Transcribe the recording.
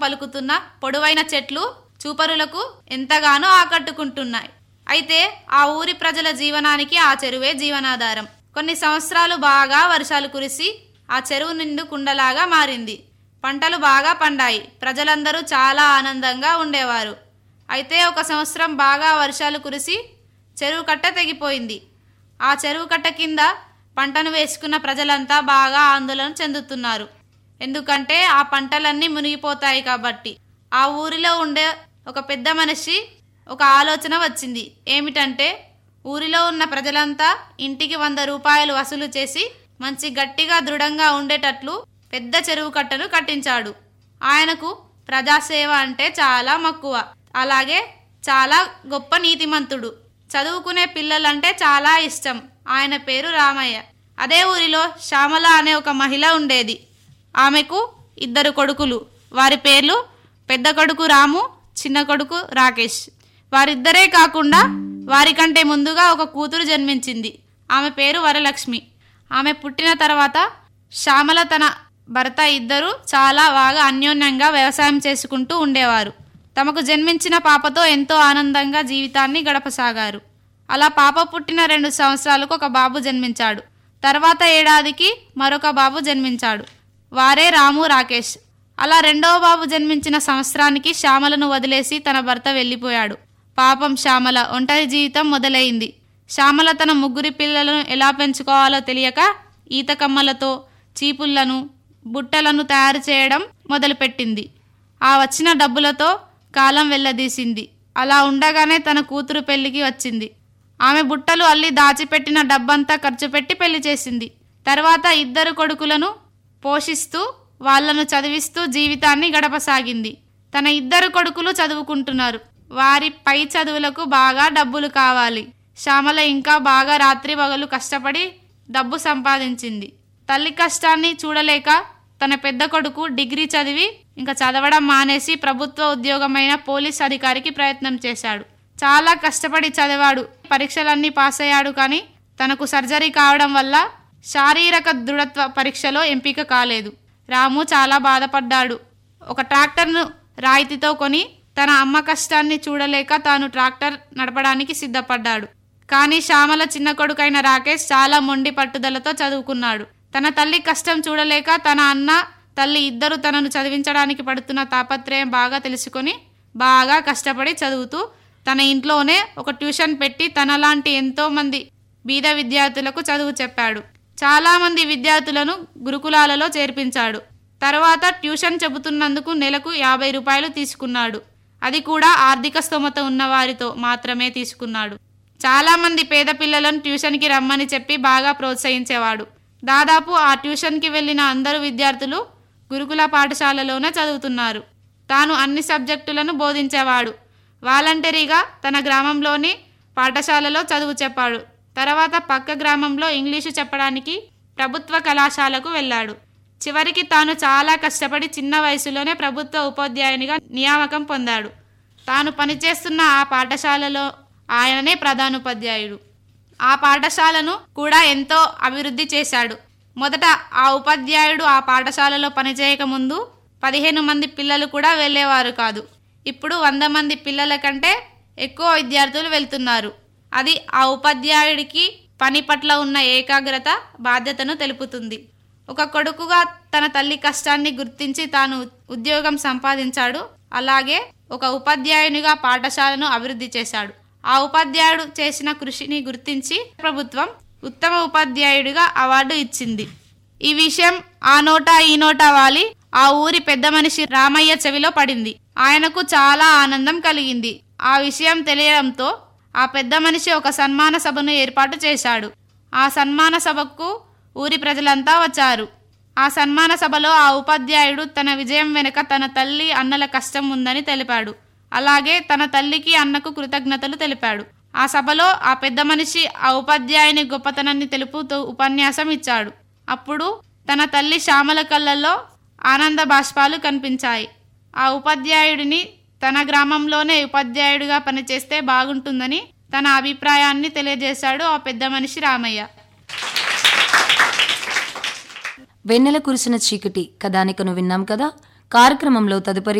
పలుకుతున్న పొడవైన చెట్లు చూపరులకు ఎంతగానో ఆకట్టుకుంటున్నాయి అయితే ఆ ఊరి ప్రజల జీవనానికి ఆ చెరువే జీవనాధారం కొన్ని సంవత్సరాలు బాగా వర్షాలు కురిసి ఆ చెరువు నిండు కుండలాగా మారింది పంటలు బాగా పండాయి ప్రజలందరూ చాలా ఆనందంగా ఉండేవారు అయితే ఒక సంవత్సరం బాగా వర్షాలు కురిసి చెరువు కట్ట తెగిపోయింది ఆ చెరువు కట్ట కింద పంటను వేసుకున్న ప్రజలంతా బాగా ఆందోళన చెందుతున్నారు ఎందుకంటే ఆ పంటలన్నీ మునిగిపోతాయి కాబట్టి ఆ ఊరిలో ఉండే ఒక పెద్ద మనిషి ఒక ఆలోచన వచ్చింది ఏమిటంటే ఊరిలో ఉన్న ప్రజలంతా ఇంటికి వంద రూపాయలు వసూలు చేసి మంచి గట్టిగా దృఢంగా ఉండేటట్లు పెద్ద చెరువు కట్టను కట్టించాడు ఆయనకు ప్రజాసేవ అంటే చాలా మక్కువ అలాగే చాలా గొప్ప నీతిమంతుడు చదువుకునే పిల్లలంటే చాలా ఇష్టం ఆయన పేరు రామయ్య అదే ఊరిలో శ్యామల అనే ఒక మహిళ ఉండేది ఆమెకు ఇద్దరు కొడుకులు వారి పేర్లు పెద్ద కొడుకు రాము చిన్న కొడుకు రాకేష్ వారిద్దరే కాకుండా వారికంటే ముందుగా ఒక కూతురు జన్మించింది ఆమె పేరు వరలక్ష్మి ఆమె పుట్టిన తర్వాత శ్యామల తన భర్త ఇద్దరు చాలా బాగా అన్యోన్యంగా వ్యవసాయం చేసుకుంటూ ఉండేవారు తమకు జన్మించిన పాపతో ఎంతో ఆనందంగా జీవితాన్ని గడపసాగారు అలా పాప పుట్టిన రెండు సంవత్సరాలకు ఒక బాబు జన్మించాడు తర్వాత ఏడాదికి మరొక బాబు జన్మించాడు వారే రాము రాకేష్ అలా రెండవ బాబు జన్మించిన సంవత్సరానికి శ్యామలను వదిలేసి తన భర్త వెళ్ళిపోయాడు పాపం శ్యామల ఒంటరి జీవితం మొదలైంది శ్యామల తన ముగ్గురి పిల్లలను ఎలా పెంచుకోవాలో తెలియక ఈతకమ్మలతో చీపుళ్లను బుట్టలను తయారు చేయడం మొదలుపెట్టింది ఆ వచ్చిన డబ్బులతో కాలం వెళ్ళదీసింది అలా ఉండగానే తన కూతురు పెళ్లికి వచ్చింది ఆమె బుట్టలు అల్లి దాచిపెట్టిన డబ్బంతా ఖర్చు పెట్టి పెళ్లి చేసింది తర్వాత ఇద్దరు కొడుకులను పోషిస్తూ వాళ్ళను చదివిస్తూ జీవితాన్ని గడపసాగింది తన ఇద్దరు కొడుకులు చదువుకుంటున్నారు వారి పై చదువులకు బాగా డబ్బులు కావాలి శ్యామల ఇంకా బాగా రాత్రి పగలు కష్టపడి డబ్బు సంపాదించింది తల్లి కష్టాన్ని చూడలేక తన పెద్ద కొడుకు డిగ్రీ చదివి ఇంకా చదవడం మానేసి ప్రభుత్వ ఉద్యోగమైన పోలీస్ అధికారికి ప్రయత్నం చేశాడు చాలా కష్టపడి చదివాడు పరీక్షలన్నీ పాస్ అయ్యాడు కానీ తనకు సర్జరీ కావడం వల్ల శారీరక దృఢత్వ పరీక్షలో ఎంపిక కాలేదు రాము చాలా బాధపడ్డాడు ఒక ట్రాక్టర్ను రాయితీతో కొని తన అమ్మ కష్టాన్ని చూడలేక తాను ట్రాక్టర్ నడపడానికి సిద్ధపడ్డాడు కానీ శ్యామల చిన్న కొడుకైన రాకేష్ చాలా మొండి పట్టుదలతో చదువుకున్నాడు తన తల్లి కష్టం చూడలేక తన అన్న తల్లి ఇద్దరు తనను చదివించడానికి పడుతున్న తాపత్రయం బాగా తెలుసుకొని బాగా కష్టపడి చదువుతూ తన ఇంట్లోనే ఒక ట్యూషన్ పెట్టి తనలాంటి ఎంతో మంది బీద విద్యార్థులకు చదువు చెప్పాడు చాలామంది విద్యార్థులను గురుకులాలలో చేర్పించాడు తర్వాత ట్యూషన్ చెబుతున్నందుకు నెలకు యాభై రూపాయలు తీసుకున్నాడు అది కూడా ఆర్థిక స్తోమత ఉన్న వారితో మాత్రమే తీసుకున్నాడు చాలామంది పేద పిల్లలను ట్యూషన్కి రమ్మని చెప్పి బాగా ప్రోత్సహించేవాడు దాదాపు ఆ ట్యూషన్కి వెళ్ళిన అందరు విద్యార్థులు గురుకుల పాఠశాలలోనే చదువుతున్నారు తాను అన్ని సబ్జెక్టులను బోధించేవాడు వాలంటరీగా తన గ్రామంలోని పాఠశాలలో చదువు చెప్పాడు తర్వాత పక్క గ్రామంలో ఇంగ్లీషు చెప్పడానికి ప్రభుత్వ కళాశాలకు వెళ్ళాడు చివరికి తాను చాలా కష్టపడి చిన్న వయసులోనే ప్రభుత్వ ఉపాధ్యాయునిగా నియామకం పొందాడు తాను పనిచేస్తున్న ఆ పాఠశాలలో ఆయననే ప్రధానోపాధ్యాయుడు ఆ పాఠశాలను కూడా ఎంతో అభివృద్ధి చేశాడు మొదట ఆ ఉపాధ్యాయుడు ఆ పాఠశాలలో పనిచేయక ముందు పదిహేను మంది పిల్లలు కూడా వెళ్ళేవారు కాదు ఇప్పుడు వంద మంది పిల్లల కంటే ఎక్కువ విద్యార్థులు వెళ్తున్నారు అది ఆ ఉపాధ్యాయుడికి పని పట్ల ఉన్న ఏకాగ్రత బాధ్యతను తెలుపుతుంది ఒక కొడుకుగా తన తల్లి కష్టాన్ని గుర్తించి తాను ఉద్యోగం సంపాదించాడు అలాగే ఒక ఉపాధ్యాయునిగా పాఠశాలను అభివృద్ధి చేశాడు ఆ ఉపాధ్యాయుడు చేసిన కృషిని గుర్తించి ప్రభుత్వం ఉత్తమ ఉపాధ్యాయుడిగా అవార్డు ఇచ్చింది ఈ విషయం ఆ నోట ఈ నోట వాలి ఆ ఊరి పెద్ద మనిషి రామయ్య చెవిలో పడింది ఆయనకు చాలా ఆనందం కలిగింది ఆ విషయం తెలియడంతో ఆ పెద్ద మనిషి ఒక సన్మాన సభను ఏర్పాటు చేశాడు ఆ సన్మాన సభకు ఊరి ప్రజలంతా వచ్చారు ఆ సన్మాన సభలో ఆ ఉపాధ్యాయుడు తన విజయం వెనుక తన తల్లి అన్నల కష్టం ఉందని తెలిపాడు అలాగే తన తల్లికి అన్నకు కృతజ్ఞతలు తెలిపాడు ఆ సభలో ఆ పెద్ద మనిషి ఆ ఉపాధ్యాయుని గొప్పతనాన్ని తెలుపుతూ ఉపన్యాసం ఇచ్చాడు అప్పుడు తన తల్లి శ్యామల కళ్ళల్లో ఆనంద బాష్పాలు కనిపించాయి ఆ ఉపాధ్యాయుడిని తన గ్రామంలోనే ఉపాధ్యాయుడిగా పనిచేస్తే బాగుంటుందని తన అభిప్రాయాన్ని తెలియజేశాడు ఆ పెద్ద మనిషి రామయ్య వెన్నెల కురిసిన చీకటి కథానికను విన్నాం కదా కార్యక్రమంలో తదుపరి